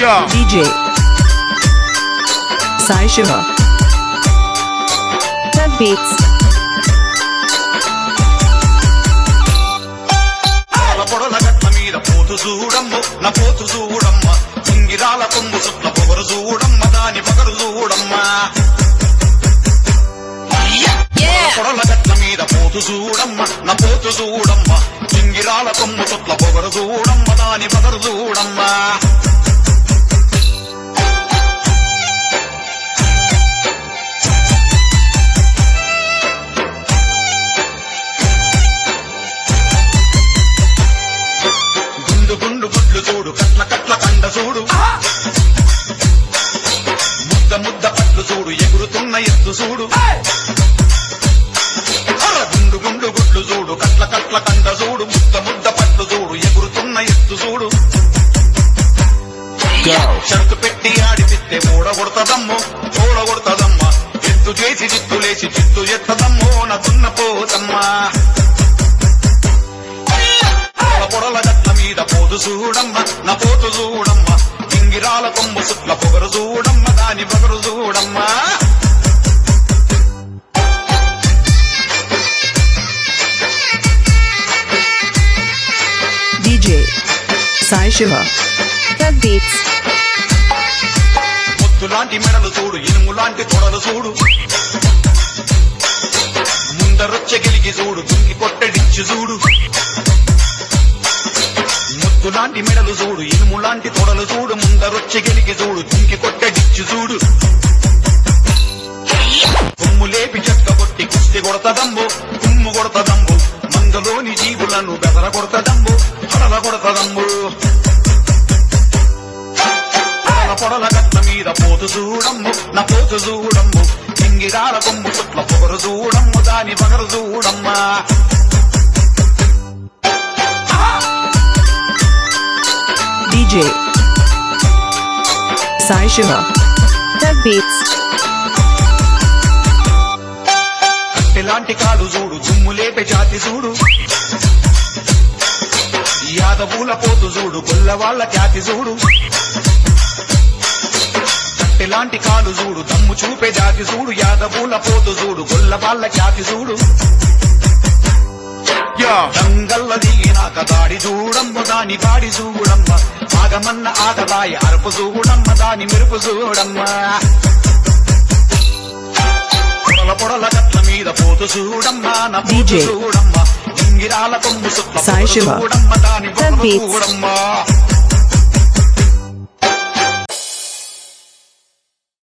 Yeah. DJ Sai Shiva The Beats. పాల పొడల గట్ల మీద పోతు చూడమ్మ నా పోతు చూడమ్మ ఇంగిరాల కొంగు చుట్ల పొగరు చూడమ్మ దాని పగరు చూడమ్మ పొడల గట్ల మీద పోతు చూడమ్మ నా పోతు చూడమ్మ ఇంగిరాల కొమ్ము చుట్ల పొగరు చూడమ్మ దాని పగరు చూడమ్మ గుండు గుండు గుడ్లు చూడు కట్ల కట్ల కండ చూడు ముద్ద ముద్ద పట్లు చూడు ఎగురుతున్న ఎత్తు చూడు అర గుండు గుండు గుడ్లు చూడు కట్ల కట్ల కండ చూడు ముద్ద ముద్ద పట్లు చూడు ఎగురుతున్న ఎత్తు చూడు షరతు పెట్టి ఆడిపిస్తే మూడగొడతదమ్మో చూడగొడతదమ్మ ఎత్తు చేసి చిత్తులేసి చిత్తు ఎత్తదమ్మో నతున్న పోతమ్మా పొల పొడల గట్ల మీద పోతు చూడమ్మ నా పోతు చూడమ్మ ఇంగిరాల కొమ్ము సుట్ల పొగరు చూడమ్మ దాని పొగరు చూడమ్మ DJ Sai Shiva The Beats. ముద్దు లాంటి మెడలు చూడు ఇనుము లాంటి తొడలు చూడు ముందరొచ్చే గెలిగి చూడు దుంకి కొట్టడిచ్చి చూడు ముద్దు లాంటి మెడలు చూడు ఇనుము లాంటి తొడలు చూడు ముందరొచ్చే గెలిగి చూడు దుంకి కొట్టడిచ్చి చూడు కొమ్ము లేపి చెక్క కొట్టి కుస్తి కొడతదంబు కుమ్ము కొడతదంబు మందలోని జీవులను బెదర కొడతదంబు హడల కొడతదంబు పొడల పొడల గట్ల మీద పోతు చూడమ్ము నా పోతు చూడమ్ము ఇంగిరాల కొమ్ము చుట్ల పొగరు చూడమ్ము దాని పగరు చూడమ్మా DJ Sai Shiva The Beats. ఎలాంటి కాలు చూడు దుమ్ము లేపే జాతి చూడు యాదవుల పోతు చూడు గొల్ల వాళ్ళ ఖ్యాతి చూడు ఎలాంటి కాలు చూడు దమ్ము చూపే జాతి చూడు యాదవుల పోతు చూడు గొల్ల వాళ్ళ ఖ్యాతి చూడు దంగల్ల దిగినాక దాడి చూడమ్మ దాని గాడి చూడమ్మ ఆగమన్న ఆగదాయి అరుపు చూడమ్మ దాని మెరుపు చూడమ్మ పొడల పొడల గట్ల మీద పోతు చూడమ్మ నా పోతు DJ. చూడమ్మ ఇంగిరాల కొమ్ము సుట్ల సాయి శివ. చూడమ్మ దాని The Beats. చూడమ్మ